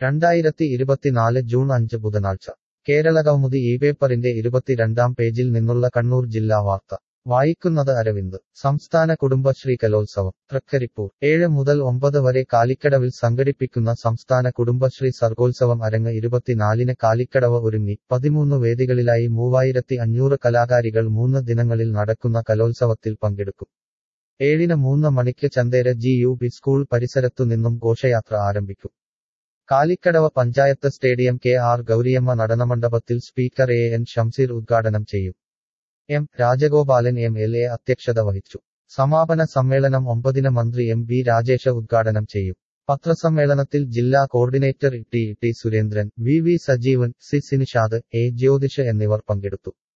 രണ്ടായിരത്തി ഇരുപത്തിനാല് ജൂൺ അഞ്ച് ബുധനാഴ്ച കേരളകൗമുദി ഈ പേപ്പറിന്റെ ഇരുപത്തിരണ്ടാം പേജിൽ നിന്നുള്ള കണ്ണൂർ ജില്ലാ വാർത്ത വായിക്കുന്നത് അരവിന്ദ് സംസ്ഥാന കുടുംബശ്രീ കലോത്സവം തൃക്കരിപ്പൂർ ഏഴ് മുതൽ ഒമ്പത് വരെ കാലിക്കടവിൽ സംഘടിപ്പിക്കുന്ന സംസ്ഥാന കുടുംബശ്രീ സർഗോത്സവം അരങ്ങ് ഇരുപത്തിനാലിന് കാലിക്കടവ് ഒരുങ്ങി പതിമൂന്ന് വേദികളിലായി മൂവായിരത്തി അഞ്ഞൂറ് കലാകാരികൾ മൂന്ന് ദിനങ്ങളിൽ നടക്കുന്ന കലോത്സവത്തിൽ പങ്കെടുക്കും ഏഴിന് മൂന്ന് മണിക്ക് Chandera G U B school പരിസരത്തു നിന്നും ഘോഷയാത്ര ആരംഭിക്കും Kalikkadav panchayat stadium K R Gouriyamma നടനമണ്ഡപത്തിൽ സ്പീക്കർ എ എൻ ഷംസീർ ഉദ്ഘാടനം ചെയ്യും M Rajagopalan M L A അധ്യക്ഷത വഹിച്ചു സമാപന സമ്മേളനം ഒമ്പതിന് മന്ത്രി എം ബി രാജേഷ ഉദ്ഘാടനം ചെയ്യും പത്രസമ്മേളനത്തിൽ ജില്ലാ coordinator T T Surendran V V Sajeevan C Sinishad A Jyothisha എന്നിവർ പങ്കെടുത്തു